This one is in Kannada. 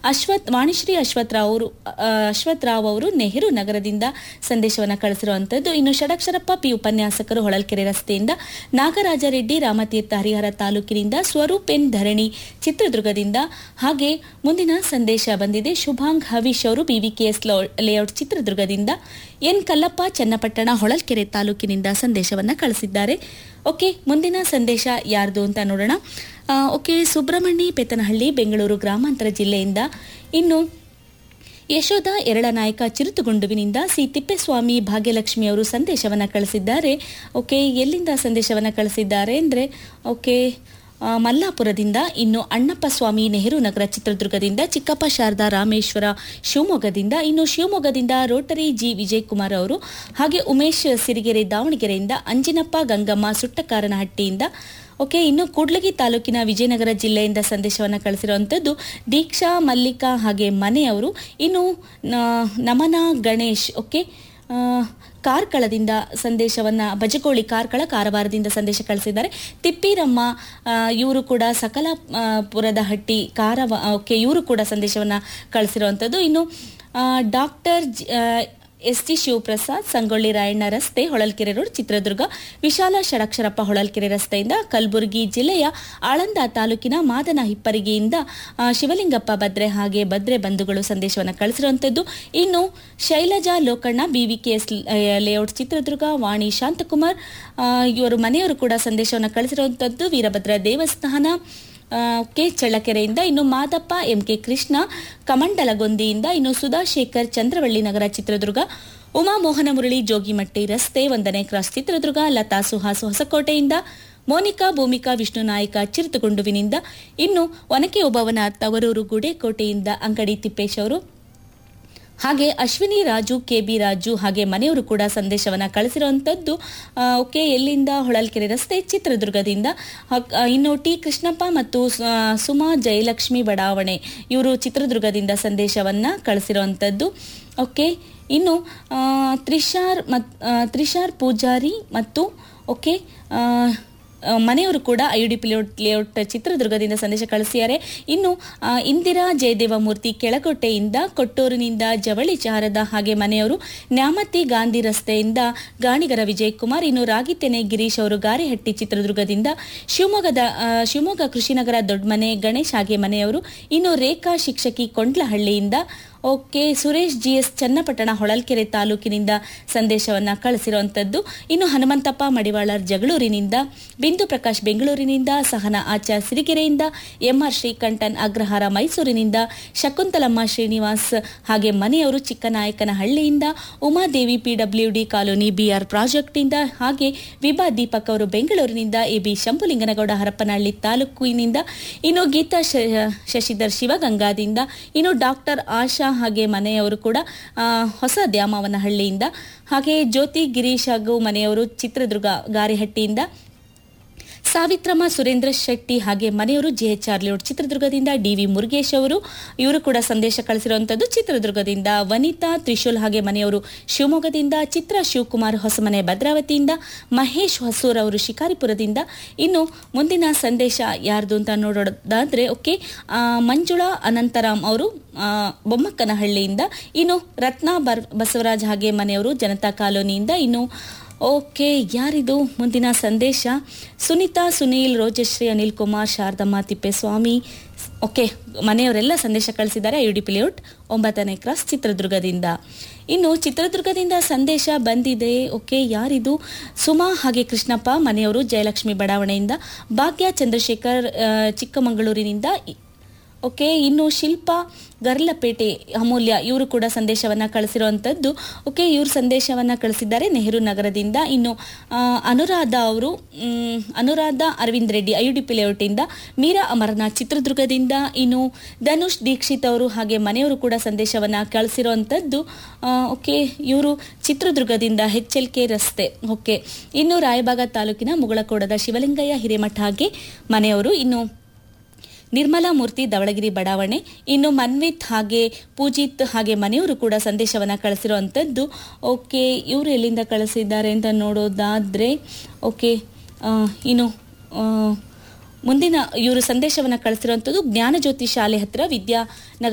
ಅಶ್ವಥ್ ವಾಣಿಶ್ರೀ ಅಶ್ವಥ್ ರಾವ್ ಅವರು ಆ, ಅಶ್ವಥ್ ರಾವ್ ಅವರು ನೆಹರು ನಗರದಿಂದ ಸಂದೇಶವನ್ನು ಕಳಿಸಿರುವಂತದ್ದು ಇನ್ನು ಷಡಕ್ಷರಪ್ಪ ಪಿ ಉಪನ್ಯಾಸಕರು ಹೊಳಲ್ಕೆರೆ ರಸ್ತೆಯಿಂದ ನಾಗರಾಜ ರೆಡ್ಡಿ ರಾಮತೀರ್ಥ ಹರಿಹರ ತಾಲೂಕಿನಿಂದ ಸ್ವರೂಪ್ ಎನ್ ಧರಣಿ ಚಿತ್ರದುರ್ಗದಿಂದ ಹಾಗೆ ಮುಂದಿನ ಸಂದೇಶ ಬಂದಿದೆ ಶುಭಾಂಗ್ ಹವೀಶ್ ಅವರು ಬಿವಿಕೆಎಸ್ ಲೇಔಟ್ ಚಿತ್ರದುರ್ಗದಿಂದ ಎನ್ ಕಲ್ಲಪ್ಪ ಚನ್ನಪಟ್ಟಣ ಹೊಳಲ್ಕೆರೆ ತಾಲೂಕಿನಿಂದ ಸಂದೇಶವನ್ನ ಕಳಿಸಿದ್ದಾರೆ ಓಕೆ ಮುಂದಿನ ಸಂದೇಶ ಯಾರ್ದು ಅಂತ ನೋಡೋಣ ಆ, ಓಕೆ ಸುಬ್ರಹ್ಮಣ್ಯ ಪೆತ್ತನಹಳ್ಳಿ ಬೆಂಗಳೂರು ಗ್ರಾಮಾಂತರ ಜಿಲ್ಲೆಯಿಂದ ಇನ್ನು ಯಶೋಧ ಎರಳನಾಯಕ ಚಿರುತುಗುಂಡುವಿನಿಂದ ಸಿ ತಿಪ್ಪೇಸ್ವಾಮಿ ಭಾಗ್ಯಲಕ್ಷ್ಮಿ ಅವರು ಸಂದೇಶವನ್ನು ಕಳಿಸಿದ್ದಾರೆ ಓಕೆ ಎಲ್ಲಿಂದ ಸಂದೇಶವನ್ನು ಕಳಿಸಿದ್ದಾರೆ ಅಂದರೆ ಓಕೆ ಆ, ಮಲ್ಲಾಪುರದಿಂದ ಇನ್ನು ಅಣ್ಣಪ್ಪ ಸ್ವಾಮಿ ನೆಹರು ನಗರ ಚಿತ್ರದುರ್ಗದಿಂದ ಚಿಕ್ಕಪ್ಪ ಶಾರದಾ ರಾಮೇಶ್ವರ ಶಿವಮೊಗ್ಗದಿಂದ ಇನ್ನು ಶಿವಮೊಗ್ಗದಿಂದ ರೋಟರಿ ಜಿ ವಿಜಯಕುಮಾರ್ ಅವರು ಹಾಗೆ ಉಮೇಶ್ ಸಿರಿಗೆರೆ ದಾವಣಗೆರೆಯಿಂದ ಅಂಜಿನಪ್ಪ ಗಂಗಮ್ಮ ಸುಟ್ಟಕಾರನಹಟ್ಟಿಯಿಂದ ಓಕೆ ಇನ್ನು ಕೂಡ್ಲಗಿ ತಾಲೂಕಿನ ವಿಜಯನಗರ ಜಿಲ್ಲೆಯಿಂದ ಸಂದೇಶವನ್ನು ಕಳಿಸಿರುವಂಥದ್ದು ದೀಕ್ಷಾ ಮಲ್ಲಿಕಾ ಹಾಗೆ ಮನೆಯವರು ಇನ್ನು ನ- ನಮನ ಗಣೇಶ್ ಓಕೆ ಆ, ಕಾರ್ಕಳದಿಂದ ಸಂದೇಶವನ್ನ ಬಜಗೋಳಿ ಕಾರ್ಕಳ ಕಾರವಾರದಿಂದ ಸಂದೇಶ ಕಳಿಸಿದ್ದಾರೆ ತಿಪ್ಪಿರಮ್ಮ ಇವರು ಕೂಡ ಸಕಲ ಆ, ಪುರದ ಹಟ್ಟಿ ಕಾರವ ಓಕೆ ಇವರು ಕೂಡ ಸಂದೇಶವನ್ನ ಕಳಿಸಿರುವಂಥದ್ದು ಇನ್ನು ಆ, ಡಾಕ್ಟರ್ ಜಿ- ಆ, ಎಸ್ ಟಿ ಶಿವಪ್ರಸಾದ್ ಸಂಗೊಳ್ಳಿ ರಾಯಣ್ಣ ರಸ್ತೆ ಹೊಳಲ್ಕೆರೆ ರೋಡ್ ಚಿತ್ರದುರ್ಗ ವಿಶಾಲ ಷಡಕ್ಷರಪ್ಪ ಹೊಳಲ್ಕೆರೆ ರಸ್ತೆಯಿಂದ ಕಲಬುರಗಿ ಜಿಲ್ಲೆಯ ಆಳಂದ ತಾಲೂಕಿನ ಮಾದನ ಹಿಪ್ಪರಿಗೆಯಿಂದ ಆ, ಶಿವಲಿಂಗಪ್ಪ ಬದ್ರೆ ಹಾಗೆ ಬದ್ರೆ ಬಂಧುಗಳು ಸಂದೇಶವನ್ನು ಕಳಿಸಿರುವಂಥದ್ದು ಇನ್ನು ಶೈಲಜಾ ಲೋಕಣ್ಣ ಬಿವಿಕೆಎಸ್ ಲೇಔಟ್ ಚಿತ್ರದುರ್ಗ ವಾಣಿ ಶಾಂತಕುಮಾರ್ ಆ, ಇವರು ಮನೆಯವರು ಕೂಡ ಸಂದೇಶವನ್ನು ಕಳಿಸಿರುವಂಥದ್ದು ವೀರಭದ್ರ ದೇವಸ್ಥಾನ ಆ, ಕೆ ಚಳ್ಳಕೆರೆಯಿಂದ ಇನ್ನು ಮಾದಪ್ಪ ಎಂ ಕೆ ಕೃಷ್ಣ ಕಮಂಡಲಗೊಂದಿಯಿಂದ ಇನ್ನು ಸುಧಾಶೇಖರ್ ಚಂದ್ರವಳ್ಳಿ ನಗರ ಚಿತ್ರದುರ್ಗ ಉಮಾ ಮೋಹನ ಮುರಳಿ ಜೋಗಿಮಟ್ಟಿ ರಸ್ತೆ ಒಂದನೇ ಕ್ರಾಸ್ ಚಿತ್ರದುರ್ಗ ಲತಾ ಸುಹಾಸ್ ಹೊಸಕೋಟೆಯಿಂದ ಮೋನಿಕಾ ಭೂಮಿಕಾ ವಿಷ್ಣು ನಾಯಕ ಚಿರುತುಗುಂಡುವಿನಿಂದ ಇನ್ನು ಒನಕೆ ಒಬ್ಬವನ ತವರೂರು ಗುಡೇಕೋಟೆಯಿಂದ ಅಂಗಡಿ ತಿಪ್ಪೇಶ್ ಅವರು ಹಾಗೆ ಅಶ್ವಿನಿ ರಾಜು ಕೆ ಬಿ ರಾಜು ಹಾಗೆ ಮನೆಯವರು ಕೂಡ ಸಂದೇಶವನ್ನ ಕಳಿಸಿರುವಂತದ್ದು ಆ, ಓಕೆ ಎಲ್ಲಿಂದ ಹೊಳಲ್ಕೆರೆ ರಸ್ತೆ ಚಿತ್ರದುರ್ಗದಿಂದ ಹಾಗ್- ಆ, ಇನ್ನು ಟಿ ಕೃಷ್ಣಪ್ಪ ಮತ್ತು ಸ- ಆ, ಸುಮಾ ಜಯಲಕ್ಷ್ಮಿ ಬಡಾವಣೆ ಇವರು ಚಿತ್ರದುರ್ಗದಿಂದ ಸಂದೇಶವನ್ನ ಕಳಿಸಿರುವಂತದ್ದು ಓಕೆ ಇನ್ನು ಆ, ತ್ರಿಶಾರ್ ಮತ್ ಆ, ತ್ರಿಶಾರ್ ಪೂಜಾರಿ ಮತ್ತು ಓಕೆ ಆ, ಆ, ಮನೆಯವರು ಕೂಡ ಐಯುಡಿಪಿ ಲೇಔಟ್ ಲೇಔಟ್ ಚಿತ್ರದುರ್ಗದಿಂದ ಸಂದೇಶ ಕಳಿಸಿದ್ದಾರೆ ಇನ್ನು ಆ, ಇಂದಿರಾ ಜಯದೇವಮೂರ್ತಿ ಕೆಳಕೋಟೆಯಿಂದ ಕೊಟ್ಟೂರಿನಿಂದ ಜವಳಿ ಚಾರದ ಹಾಗೆ ಮನೆಯವರು ನ್ಯಾಮತಿ ಗಾಂಧಿ ರಸ್ತೆಯಿಂದ ಗಾಣಿಗರ ವಿಜಯ್ ಕುಮಾರ್ ಇನ್ನು ರಾಗಿತೆನೆ ಗಿರೀಶ್ ಅವರು ಗಾರೆಹಟ್ಟಿ ಚಿತ್ರದುರ್ಗದಿಂದ ಶಿವಮೊಗ್ಗದ ಆ, ಶಿವಮೊಗ್ಗ ಕೃಷಿನಗರ ದೊಡ್ಡಮನೆ ಗಣೇಶ್ ಹಾಗೆ ಮನೆಯವರು ಇನ್ನು ರೇಖಾ ಶಿಕ್ಷಕಿ ಕೊಂಡ್ಲಹಳ್ಳಿಯಿಂದ okay Suresh G S Channapatna Holalkere ತಾಲೂಕಿನಿಂದ ಸಂದೇಶವನ್ನ ಕಳಿಸಿರುವಂತದ್ದು ಇನ್ನು ಹನುಮಂತಪ್ಪ ಮಡಿವಾಳರ್ ಜಗಳೂರಿನಿಂದ ಬಿಂದು ಪ್ರಕಾಶ್ ಬೆಂಗಳೂರಿನಿಂದ ಸಹನ ಆಚಾರ್ ಸಿರಿಗೆರೆಯಿಂದ ಎಂಆರ್ ಶ್ರೀಕಂಠನ್ ಅಗ್ರಹಾರ ಮೈಸೂರಿನಿಂದ ಶಕುಂತಲಮ್ಮ ಶ್ರೀನಿವಾಸ್ ಹಾಗೆ ಮನೆಯವರು ಚಿಕ್ಕನಾಯಕನಹಳ್ಳಿಯಿಂದ ಉಮಾದೇವಿ ಪಿಡಬ್ಲ್ಯೂಡಿ ಕಾಲೋನಿ ಬಿಆರ್ ಪ್ರಾಜೆಕ್ಟ್ನಿಂದ ಹಾಗೆ ವಿಭಾ ದೀಪಕ್ ಅವರು ಬೆಂಗಳೂರಿನಿಂದ ಎಬಿ ಶಂಭುಲಿಂಗನಗೌಡ ಹರಪನಹಳ್ಳಿ ತಾಲೂಕಿನಿಂದ ಇನ್ನು ಗೀತಾ ಶ- ಶಶಿಧರ್ ಶಿವಗಂಗಾದಿಂದ ಇನ್ನು ಡಾಕ್ಟರ್ ಆಶಾ ಹಾಗೆ ಮನೆಯವರು ಕೂಡ ಆ, ಹೊಸ ದ್ಯಾಮವನಹಳ್ಳಿಯಿಂದ ಹಾಗೆ ಜ್ಯೋತಿ ಗಿರೀಶ್ ಹಾಗೂ ಮನೆಯವರು ಚಿತ್ರದುರ್ಗ ಗಾರಿಹಟ್ಟಿಯಿಂದ ಸಾವಿತ್ರಮ್ಮ ಸುರೇಂದ್ರ ಶೆಟ್ಟಿ ಹಾಗೆ ಮನೆಯವರು ಜಿಎಚ್ಆರ್ ಲೇಔಟ್ ಚಿತ್ರದುರ್ಗದಿಂದ ಡಿವಿ ಮುರುಗೇಶ್ ಅವರು ಇವರು ಕೂಡ ಸಂದೇಶ ಕಳಿಸಿರುವಂತದ್ದು ಚಿತ್ರದುರ್ಗದಿಂದ ವನಿತಾ ತ್ರಿಶೂಲ್ ಹಾಗೆ ಮನೆಯವರು ಶಿವಮೊಗ್ಗದಿಂದ ಚಿತ್ರ ಶಿವಕುಮಾರ್ ಹೊಸಮನೆ ಭದ್ರಾವತಿಯಿಂದ ಮಹೇಶ್ ಹೊಸೂರ್ ಅವರು ಶಿಕಾರಿಪುರದಿಂದ ಇನ್ನು ಮುಂದಿನ ಸಂದೇಶ ಯಾರ್ದು ಅಂತ ನೋಡೋದಾದ್ರೆ ಓಕೆ ಆ, ಮಂಜುಳಾ ಅನಂತರಾಮ್ ಅವರು ಆ, ಬೊಮ್ಮಕ್ಕನಹಳ್ಳಿಯಿಂದ ಇನ್ನು ರತ್ನಾ ಬರ್ ಬಸವರಾಜ್ ಹಾಗೆ ಮನೆಯವರು ಜನತಾ ಕಾಲೋನಿಯಿಂದ ಇನ್ನು ಓಕೆ ಯಾರಿದು ಮುಂದಿನ ಸಂದೇಶ ಸುನೀತಾ ಸುನೀಲ್ ರೋಜಶ್ರೀ ಅನಿಲ್ ಕುಮಾರ್ ಶಾರದಮ್ಮ ತಿಪ್ಪೇಸ್ವಾಮಿ ಓಕೆ ಮನೆಯವರೆಲ್ಲ ಸಂದೇಶ ಕಳಿಸಿದ್ದಾರೆ ಐಯುಡಿಪಿ ಲೇಔಟ್ ಒಂಬತ್ತನೇ ಕ್ರಾಸ್ ಚಿತ್ರದುರ್ಗದಿಂದ ಇನ್ನು ಚಿತ್ರದುರ್ಗದಿಂದ ಸಂದೇಶ ಬಂದಿದೆ ಓಕೆ ಯಾರಿದು ಸುಮಾ ಹಾಗೆ ಕೃಷ್ಣಪ್ಪ ಮನೆಯವರು ಜಯಲಕ್ಷ್ಮಿ ಬಡಾವಣೆಯಿಂದ ಭಾಗ್ಯ ಚಂದ್ರಶೇಖರ್ ಆ, ಚಿಕ್ಕಮಗಳೂರಿನಿಂದ ಇ- ಓಕೆ ಇನ್ನು ಶಿಲ್ಪ ಗರ್ಲಪೇಟೆ ಅಮೂಲ್ಯ ಇವರು ಕೂಡ ಸಂದೇಶವನ್ನ ಕಳಿಸಿರುವಂತದ್ದು ಓಕೆ ಇವರು ಸಂದೇಶವನ್ನ ಕಳಿಸಿದ್ದಾರೆ ನೆಹರು ನಗರದಿಂದ ಇನ್ನು ಆ, ಅನುರಾಧ ಅವರು ಮ್, ಅನುರಾಧ ಅರವಿಂದ್ ರೆಡ್ಡಿ ಐಯುಡಿಪಿ ಲೇಔಟಿಂದ ಮೀರಾ ಅಮರನಾಥ್ ಚಿತ್ರದುರ್ಗದಿಂದ ಇನ್ನು ಧನುಷ್ ದೀಕ್ಷಿತ್ ಅವರು ಹಾಗೆ ಮನೆಯವರು ಕೂಡ ಸಂದೇಶವನ್ನ ಕಳಿಸಿರುವಂತದ್ದು ಆ, ಓಕೆ ಇವರು ಚಿತ್ರದುರ್ಗದಿಂದ ಎಚ್ ಎಲ್ ಕೆ ರಸ್ತೆ ಓಕೆ ಇನ್ನು ರಾಯಬಾಗ ತಾಲೂಕಿನ ಮುಗಳಕೋಡದ ಶಿವಲಿಂಗಯ್ಯ ಹಿರೇಮಠ ಹಾಗೆ ಮನೆಯವರು ಇನ್ನು ನಿರ್ಮಲಾ ಮೂರ್ತಿ ಧವಳಗಿರಿ ಬಡಾವಣೆ ಇನ್ನು ಮನ್ವಿತ್ ಹಾಗೆ ಪೂಜಿತ್ ಹಾಗೆ ಮನೆಯವರು ಕೂಡ ಸಂದೇಶವನ್ನ ಕಳಿಸಿರುವಂಥದ್ದು ಓಕೆ ಇವರು ಎಲ್ಲಿಂದ ಕಳಿಸಿದ್ದಾರೆ ಅಂತ ನೋಡೋದಾದ್ರೆ ಓಕೆ ಆ, ಇನ್ನು ಆ, ಮುಂದಿನ ಇವರು ಸಂದೇಶವನ್ನ ಕಳಿಸಿರುವಂಥದ್ದು ಜ್ಞಾನಜ್ಯೋತಿ ಶಾಲೆ ಹತ್ರ ವಿದ್ಯಾನಗರ